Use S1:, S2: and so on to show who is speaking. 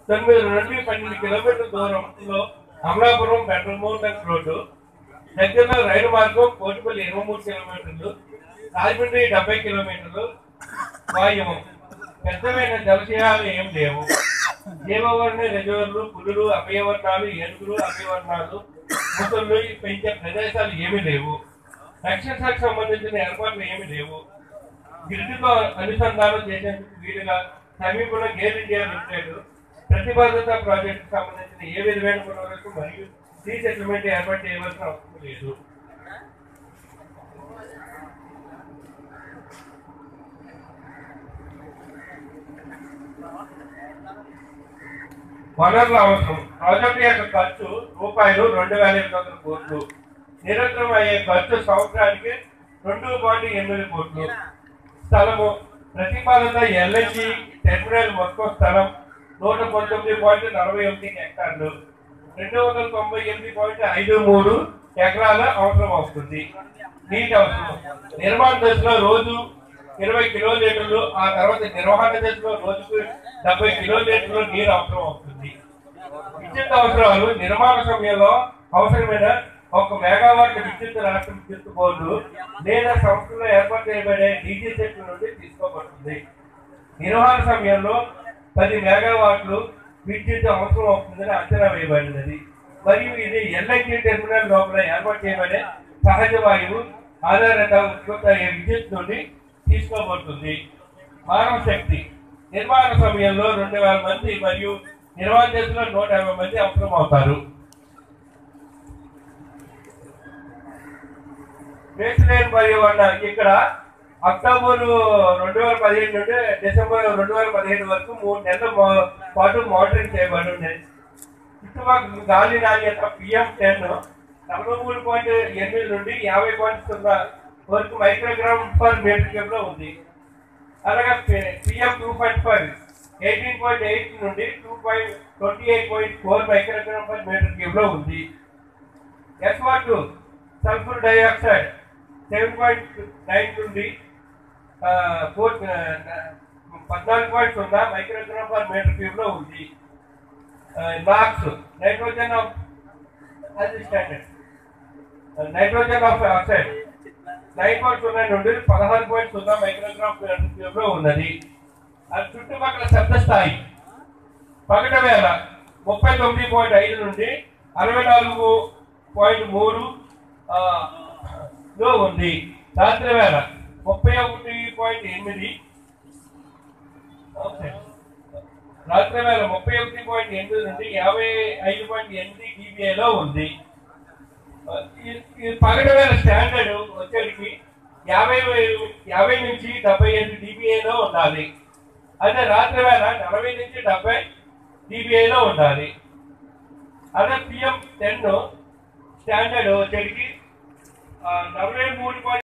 S1: తొమ్మిది నుండి పన్నెండు కిలోమీటర్ల దూరంలో అమలాపురం బెండల్ మౌంటైన్స్ రోడ్డు దగ్గరలో రైలు మార్గం కోటిపల్లి ఇరవై మూడు కిలోమీటర్లు రాజమండ్రి డెబ్బై కిలోమీటర్లు వాయువం పెద్దమైన జలశయాలు ఏం లేవు జీవవర్ణ రిజర్వులు పులులు అభయవర్ణాలు ఏనుగులు అభయవర్ణాలు ముసళ్ళు పెంచే ప్రదేశాలు ఏమీ లేవు రక్షణ శాఖకు సంబంధించిన ఏర్పాట్లు ఏమీ లేవు గ్రిడ్తో అనుసంధానం చేసేందుకు వీలుగా సమీపంలో గేర్ ఇండియా లిమిటెడ్ ప్రతిపాదత ప్రాజెక్టు సంబంధించిన ఏ విధమైన పునరులకు మరియు సీ సెటిల్మెంట్ ఏర్పాటు చేయవలసిన అవసరం లేదు వనరుల అవసరం ప్రాజెక్టు యొక్క ఖర్చు రూపాయలు రెండు వేల ఎనిమిది వందల కోట్లు నిరంతరం అయ్యే ఖర్చు సంవత్సరానికి రెండు పాయింట్ ఎనిమిది కోట్లు స్థలము ప్రతిపాదన ఎల్ఎన్జి టెర్మినల్ మొత్తం స్థలం నూట పంతొమ్మిది పాయింట్ నలభై ఎనిమిది హెక్టార్లు రెండు వందల తొంభై ఎనిమిది పాయింట్ ఐదు మూడు ఎకరాల అవసరం అవుతుంది నీటి అవసరం నిర్మాణ దశలో రోజు ఇరవై కిలోలీటర్లు ఆ తర్వాత నిర్వహణ దశలో రోజుకు డెబ్బై కిలోలీటర్లు నీరు అవసరం అవుతుంది విద్యుత్ అవసరాలు నిర్మాణ సమయంలో అవసరమైన ఒక మెగావాట్ విద్యుత్ రాష్ట్ర విద్యుత్ బోర్డు లేదా సంస్థలో ఏర్పాటు చేయబడే డీజీ సెట్ నుండి తీసుకోబడుతుంది నిర్వహణ సమయంలో పది మెగావాట్లు విద్యుత్ అవసరం అవుతుందని అంచనా వేయబడినది మరియు ఇది ఎల్ఐజీ టెర్మినల్ లోపల ఏర్పాటు చేయబడే సహజ వాయువు ఆధారంగా ఉత్పత్తి అయ్యే విద్యుత్ నుండి తీసుకోబడుతుంది మానవ శక్తి నిర్మాణ సమయంలో రెండు వేల మంది మరియు నిర్మాణ దశలో నూట యాభై మంది అవసరం అవుతారు బేస్లైన్ పర్యావరణ ఇక్కడ అక్టోబర్ రెండు వేల పదిహేను నుండి డిసెంబర్ రెండు వేల పదిహేను వరకు మూడు నెలల మా- పాటు మానిటరింగ్ చేయబడి ఉన్నది చుట్టుపక్కల గాలి నాణ్యత పిఎం టెన్ నలభై మూడు పాయింట్ ఎనిమిది నుండి యాభై పాయింట్ సున్నా వరకు మైక్రోగ్రామ్ పర్ మీటర్ క్యూబ్ లో ఉంది అలాగే PM two point five eighteen point eight నుండి two point twenty eight point four microgram per metre cube లో ఉంది SO two sulphur dioxide seven point nine నుండి ఫోర్ పద్నాలుగు పాయింట్ సున్నా మైక్రోగ్రామ్ పర్ మీటర్ క్యూబ్ లో ఉంది నాక్స్ నైట్రోజన్ ఆఫ్ అది standard nitrogen of oxide nine point సున్నా నుండి పదహారు పాయింట్ సున్నా మైక్రోగ్రామ్ పర్ క్యూబ్ లో ఉన్నది అది చుట్టుపక్కల శబ్ద స్థాయి పగట వేల ముప్పై తొమ్మిది పాయింట్ ఐదు నుండి అరవై నాలుగు పాయింట్ మూడు ఆ, లో ఉంది రాత్రి వేళ ముప్పై ఒకటి పాయింట్ ఎనిమిది ఓకే. రాత్రి వేళ ముప్పై ఒకటి పాయింట్ ఎనిమిది నుండి యాభై ఐదు పాయింట్ ఎనిమిది డిబిఏలో ఉంది ఆ, ఈ- ఈ పగట వేళ స్టాండర్డ్ వచ్చేటికి యాభై వే- యాభై నుంచి డెబ్బై ఐదు డిబిఏలో ఉండాలి అదే రాత్రి వేళ నలభై నుంచి డెబ్బై డిబిఐలో ఉండాలి అదే పిఎం టెన్ స్టాండర్డ్ వచ్చేటికి నలభై మూడు పాయింట్